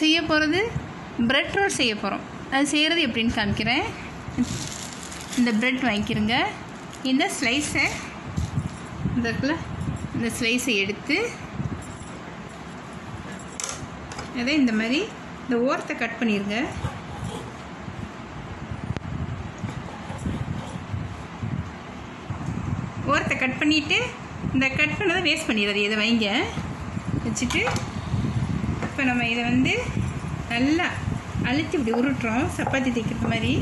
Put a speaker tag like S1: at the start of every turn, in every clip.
S1: செய்ய போகிறது bread roll செய்ய போகிறோம் அது செய்கிறது எப்படின்னு காமிக்கிறேன் இந்த பிரெட் வாங்கிக்கிறங்க இந்த ஸ்லைஸை இந்த இருக்குல்ல இந்த ஸ்லைஸை எடுத்து அதே இந்த மாதிரி இந்த ஓரத்தை கட் பண்ணிடுங்க ஓரத்தை கட் பண்ணிவிட்டு இந்த கட் பண்ணதை வேஸ்ட் பண்ணிடுறது இதை வைங்க வச்சுட்டு இப்போ நம்ம இதை வந்து நல்லா அழுத்தி இப்படி உருட்டுறோம் சப்பாத்தி தைக்கிறது மாதிரி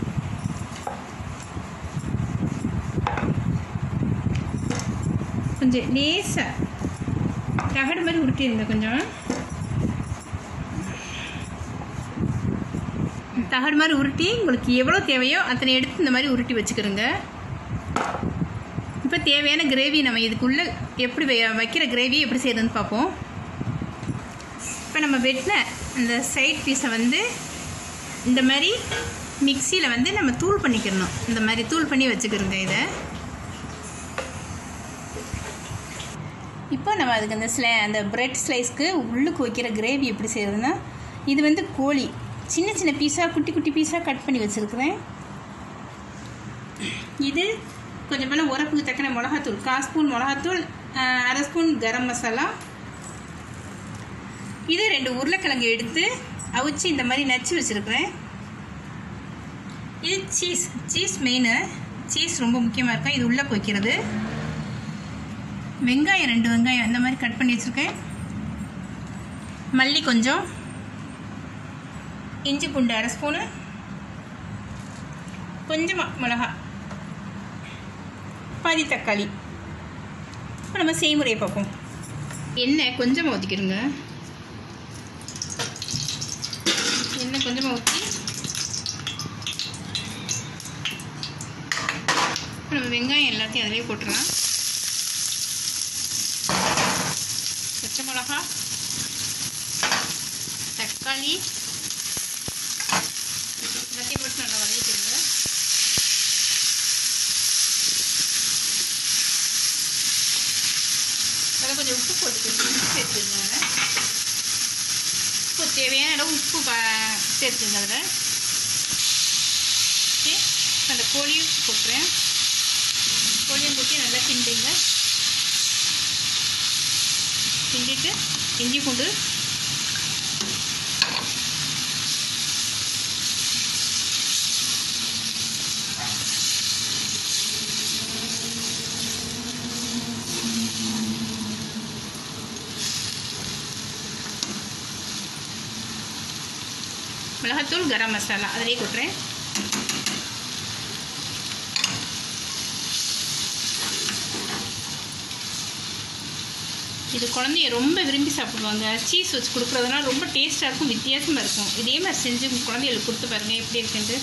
S1: கொஞ்சம் லேசாக தகடு மாதிரி உருட்டிடுங்க கொஞ்சம் தகடு மாதிரி உருட்டி உங்களுக்கு எவ்வளோ தேவையோ அத்தனை எடுத்து இந்த மாதிரி உருட்டி வச்சுக்கிறோங்க இப்போ தேவையான கிரேவி நம்ம இதுக்குள்ளே எப்படி வை- வைக்கிற கிரேவி எப்படி செய்யறதுன்னு பார்ப்போம் இப்போ நம்ம வெட்டின இந்த சைட் பீஸை வந்து இந்த மாதிரி மிக்சியில் வந்து நம்ம தூள் பண்ணிக்கிறணும் இந்த மாதிரி தூள் பண்ணி வச்சுக்கிறோங்க இதை இப்போ நம்ம அதுக்கு அந்த ஸ்லை அந்த பிரெட் ஸ்லைஸ்க்கு உள்ளுக்கு வைக்கிற கிரேவி எப்படி செய்கிறதுனா இது வந்து கோழி சின்ன சின்ன பீஸாக குட்டி குட்டி பீஸாக கட் பண்ணி வச்சுருக்கிறேன் இது கொஞ்சம் போல் உரப்புக்கு தக்கன மிளகாத்தூள் கால் ஸ்பூன் மிளகாத்தூள் ஆஹ், அரை ஸ்பூன் கரம் மசாலா இது ரெண்டு உருளைக்கிழங்கு எடுத்து அவிச்சு இந்த மாதிரி நச்சு வச்சுருக்கிறேன் இது சீஸ் சீஸ் மெயின் சீஸ் ரொம்ப முக்கியமாக இருக்கும் இது உள்ளே வைக்கிறது வெங்காயம் ரெண்டு வெங்காயம் இந்த மாதிரி கட் பண்ணி வச்சுருக்கேன் மல்லி கொஞ்சம் இஞ்சி பூண்டு அரை ஸ்பூனு கொஞ்சமாக மிளகா பாதி தக்காளி இப்போ நம்ம செய்முறையை பார்ப்போம் எண்ணெய் கொஞ்சமாக ஊற்றிக்கிடுங்க எண்ணெய் கொஞ்சமாக ஊற்றி இப்போ நம்ம வெங்காயம் எல்லாத்தையும் அதிலே போட்டுடலாம் பச்சை மிளகா தக்காளி எல்லாத்தையும் போட்டு நல்லா வதக்கிடுங்க அதில் கொஞ்சம் உப்பு போட்டுக்கோங்க உப்பு சேர்த்துக்கோங்க அதில் உப்பு தேவையான அளவு உப்பு ப சேர்த்துங்க அதில் ஓகே அந்த கோழியும் போட்டுறேன் கோழியும் போட்டு நல்லா கிண்டுங்க கிண்டிட்டு இஞ்சி பூண்டு மிளகாத்தூள் கரம் மசாலா அதிலே கொட்டுறேன் இது குழந்தைய ரொம்ப விரும்பி சாப்பிடுவாங்க சீஸ் வச்சு கொடுக்குறதுனால ரொம்ப டேஸ்ட்டாக இருக்கும் வித்தியாசமாக இருக்கும் இதே மாதிரி செஞ்சு உங்க குழந்தைகளுக்கு கொடுத்து பாருங்கள் எப்படி இருக்குன்ட்டு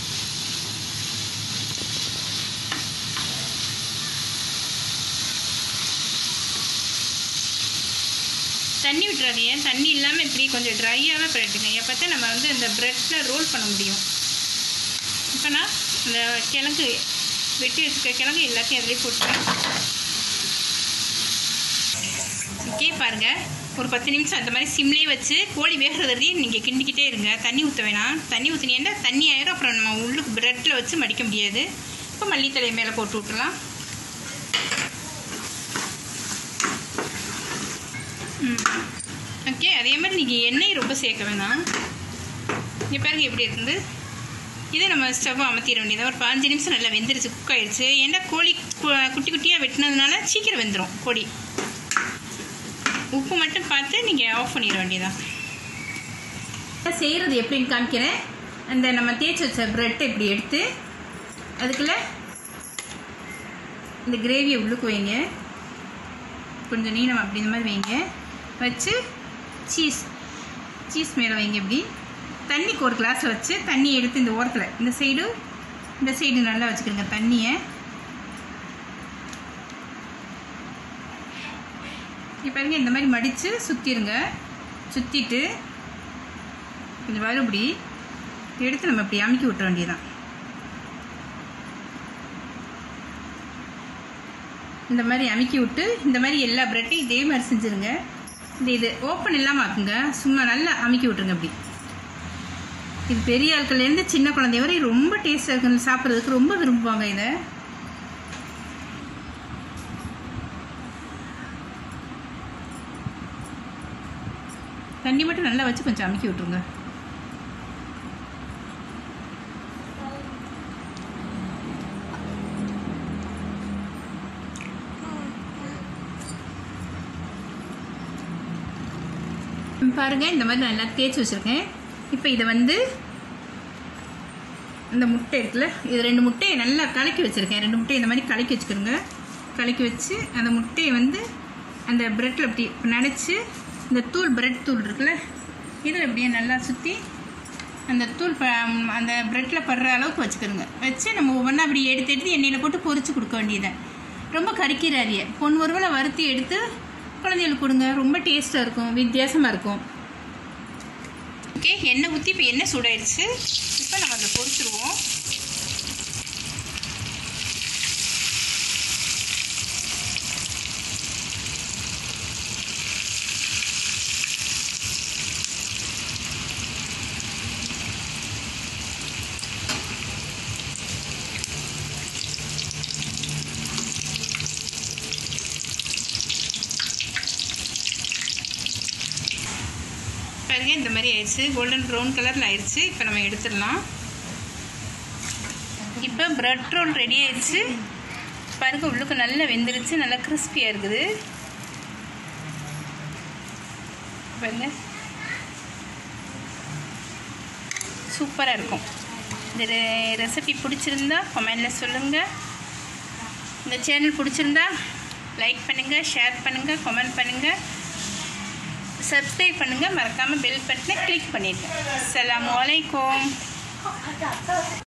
S1: தண்ணி விட்டுறாதீங்க தண்ணி இல்லாமல் இப்படி கொஞ்சம் ட்ரையாகவே பண்ணிட்டுங்க பார்த்தா நம்ம வந்து இந்த ப்ரெட்டில் ரோல் பண்ண முடியும் இப்போ நான் இந்த கிழங்கு வெட்டி வச்சுக்க கிழங்கு எல்லாத்தையும் அதிலே போட்டுறேன் ஓகே பாருங்கள் ஒரு பத்து நிமிஷம் அந்த மாதிரி சிம்லேயே வச்சு கோழி வேகிறது வரையும் நீங்கள் கிண்டிக்கிட்டே இருங்க தண்ணி ஊற்ற வேணாம் தண்ணி ஊற்றினீங்கன்னா தண்ணி ஆயிரும் அப்புறம் நம்ம உள்ளுக்கு ப்ரெட்டில் வச்சு மடிக்க முடியாது இப்போ மல்லித்தலை மேலே போட்டு விட்டுறலாம் ம் ஓகே அதே மாதிரி நீங்கள் எண்ணெய் ரொம்ப சேர்க்க வேணாம் இங்கே பாருங்க எப்படி இருக்குது இதை நம்ம ஸ்டவ் அமர்த்திட வேண்டியது ஒரு பதினஞ்சு நிமிஷம் நல்லா வெந்துருச்சு குக் ஆயிடுச்சு ஏன்னா கோழி கு- குட்டி குட்டியாக வெட்டினதுனால சீக்கிரம் வெந்துடும் கோழி உப்பு மட்டும் பார்த்து நீங்கள் ஆஃப் பண்ணிட வேண்டியதான் செய்கிறது எப்படின்னு காமிக்கிறேன் அந்த நம்ம தேய்ச்சி வச்ச ப்ரெட்டை இப்படி எடுத்து அதுக்குள்ளே இந்த கிரேவியை உள்ளுக்கு வைங்க கொஞ்சம் நீளம் அப்படி இந்த மாதிரி வைங்க வச்சு சீஸ் சீஸ் மேலே வைங்க இப்படி தண்ணிக்கு ஒரு கிளாஸில் வச்சு தண்ணி எடுத்து இந்த ஓரத்தில் இந்த சைடு இந்த சைடு நல்லா வச்சுக்கிறோங்க தண்ணியை இப்போ பாருங்க இந்த மாதிரி மடித்து சுற்றிடுங்க சுற்றிட்டு கொஞ்சம் மறுபடி எடுத்து நம்ம இப்படி அமுக்கி விட்டுற வேண்டியதான் இந்த மாதிரி அமுக்கி விட்டு இந்த மாதிரி எல்லா ப்ரெட்டையும் இதே மாதிரி செஞ்சுருங்க இந்த இது ஓப்பன் இல்லாமல் ஆக்குங்க சும்மா நல்லா அமுக்கி விட்ருங்க அப்படி இது பெரிய ஆட்கள்லேருந்து சின்ன குழந்தை வரை ரொம்ப டேஸ்ட்டாக இருக்கு சாப்பிட்றதுக்கு ரொம்ப விரும்புவாங்க இதை தண்ணி மட்டும் நல்லா வச்சு கொஞ்சம் அமுக்கி விட்ருங்க பாருங்க இந்த மாதிரி நான் எல்லாம் தேய்ச்சி வச்சுருக்கேன் இப்போ இதை வந்து இந்த முட்டை இருக்குல்ல இது ரெண்டு முட்டையை நல்லா கலக்கி வச்சுருக்கேன் ரெண்டு முட்டையை இந்த மாதிரி கலக்கி வச்சுக்கிறோங்க கலக்கி வச்சு அந்த முட்டையை வந்து அந்த ப்ரெட்டில் இப்படி நினச்சி இந்த தூள் பிரெட் தூள் இருக்குல்ல இதில் இப்படியே நல்லா சுற்றி அந்த தூள் ப அந்த ப்ரெட்டில் படுற அளவுக்கு வச்சுக்கிறோங்க வச்சு நம்ம ஒவ்வொன்றா அப்படி எடுத்து எடுத்து எண்ணெயில் போட்டு பொரிச்சு கொடுக்க வேண்டியதை ரொம்ப கறிக்கிறாரிய பொன் ஒருவேளை வறுத்தி எடுத்து குழந்தைகளுக்கு கொடுங்க ரொம்ப டேஸ்ட்டாக இருக்கும் வித்தியாசமாக இருக்கும் ஓகே எண்ணெய் ஊற்றி இப்போ எண்ணெய் சூடாயிடுச்சு இப்போ நம்ம அதை பொரிச்சிருவோம் பாருங்க இந்த மாதிரி ஆயிடுச்சு கோல்டன் ப்ரௌன் கலரில் ஆயிடுச்சு இப்போ நம்ம எடுத்துடலாம் இப்போ பிரெட் ரோல் ரெடி ஆயிடுச்சு பாருங்க உள்ளுக்கு நல்லா வெந்துருச்சு நல்லா கிறிஸ்பியாக இருக்குது பாருங்க சூப்பராக இருக்கும் இந்த ரெசிபி பிடிச்சிருந்தா கமெண்டில் சொல்லுங்கள் இந்த சேனல் பிடிச்சிருந்தா லைக் பண்ணுங்கள் ஷேர் பண்ணுங்கள் கமெண்ட் பண்ணுங்கள் சப்ஸ்கிரைப் பண்ணுங்கள் மறக்காமல் பெல் பட்டனை கிளிக் பண்ணிடுங்க அஸ்ஸலாமு அலைக்கும்